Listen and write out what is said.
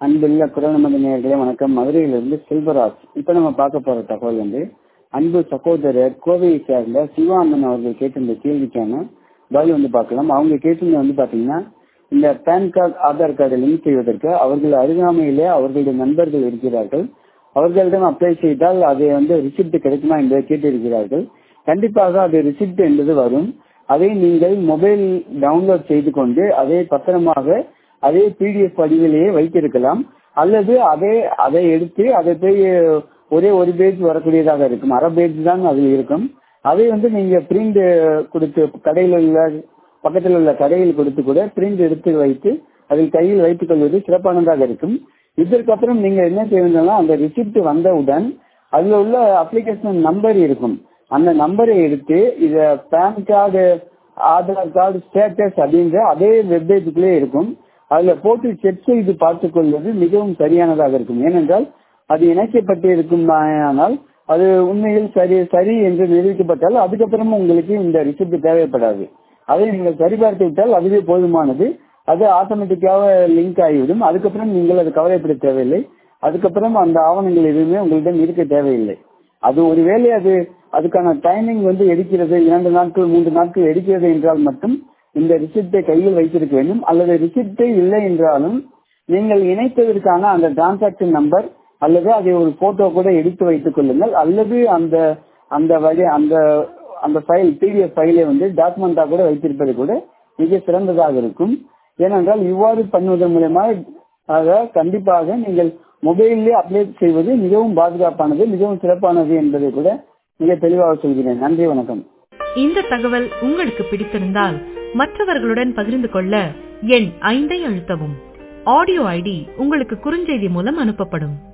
அன்புள்ள குரல்மதி நேயர்களே வணக்கம் மதுரையிலிருந்து செல்வராஜ் இப்ப நம்ம பார்க்க போற தகவல் வந்து அன்பு சகோதரர் கோவையை சேர்ந்த சிவானந்தன் அவர்கள் கேட்டிருந்த கேள்விக்கான பதில் வந்து பார்க்கலாம் அவங்க கேட்டிருந்த வந்து பாத்தீங்கன்னா இந்த பேன் கார்டு ஆதார் கார்டை லிங்க் செய்வதற்கு அவர்கள் அருகாமையிலே அவர்களுடைய நண்பர்கள் இருக்கிறார்கள் அவர்களிடம் அப்ளை செய்தால் அது வந்து ரிசிப்ட் கிடைக்குமா என்பதை கேட்டிருக்கிறார்கள் கண்டிப்பாக அது ரிசிப்ட் என்பது வரும் அதை நீங்கள் மொபைல் டவுன்லோட் செய்து கொண்டு அதை பத்திரமாக அதே பிடிஎஃப் வடிவிலேயே வைத்திருக்கலாம் அல்லது அதே அதை எடுத்து அதை போய் ஒரே ஒரு பேஜ் வரக்கூடியதாக இருக்கும் அரை பேஜ் தான் அதில் இருக்கும் அதை வந்து நீங்க பிரிண்ட் கொடுத்து கடையில் உள்ள பக்கத்தில் உள்ள கடையில் கொடுத்து கூட பிரிண்ட் எடுத்து வைத்து அதில் கையில் வைத்துக் கொள்வது சிறப்பானதாக இருக்கும் இதற்கப்புறம் நீங்க என்ன செய்யணும்னா அந்த ரிசிப்ட் வந்தவுடன் அதுல உள்ள அப்ளிகேஷன் நம்பர் இருக்கும் அந்த நம்பரை எடுத்து இத PAN card Aadhaar card status அப்படின்ற அதே வெப்பேஜுக்குள்ளே இருக்கும் அதுல போட்டு செக் செய்து பார்த்துக் கொள்வது மிகவும் சரியானதாக இருக்கும் ஏனென்றால் அது இணைக்கப்பட்டு இருக்கும் ஆனால் அது உண்மையில் சரி சரி என்று நிரூபிக்கப்பட்டால் அதுக்கப்புறமும் உங்களுக்கு இந்த ரிசிப்ட் தேவைப்படாது அதை நீங்கள் சரிபார்த்து விட்டால் அதுவே போதுமானது அது ஆட்டோமேட்டிக்காக லிங்க் ஆகிவிடும் அதுக்கப்புறம் நீங்கள் அது கவலைப்பட தேவையில்லை அதுக்கப்புறம் அந்த ஆவணங்கள் எதுவுமே உங்களிடம் இருக்க தேவையில்லை அது ஒருவேளை அது அதுக்கான டைமிங் வந்து எடுக்கிறது இரண்டு நாட்கள் மூன்று நாட்கள் எடுக்கிறது என்றால் மட்டும் இந்த ரிசிப்டை கையில் வைத்திருக்க வேண்டும் அல்லது ரிசிப்டே இல்லை என்றாலும் நீங்கள் இணைத்ததற்கான அந்த டிரான்சாக்சன் நம்பர் அல்லது அதை ஒரு போட்டோ கூட எடுத்து வைத்துக் கொள்ளுங்கள் அல்லது அந்த அந்த வழி அந்த அந்த ஃபைல் பிடிஎஃப் ஃபைலை வந்து டாக்குமெண்டா கூட வைத்திருப்பது கூட மிக சிறந்ததாக இருக்கும் ஏனென்றால் இவ்வாறு பண்ணுவதன் மூலமாக கண்டிப்பாக நீங்கள் மொபைல்லே அப்ளை செய்வது மிகவும் பாதுகாப்பானது மிகவும் சிறப்பானது என்பதை கூட மிக தெளிவாக சொல்கிறேன் நன்றி வணக்கம் இந்த தகவல் உங்களுக்கு பிடித்திருந்தால் மற்றவர்களுடன் பகிர்ந்து கொள்ள எண் ஐந்தை அழுத்தவும் ஆடியோ ஐடி உங்களுக்கு குறுஞ்செய்தி மூலம் அனுப்பப்படும்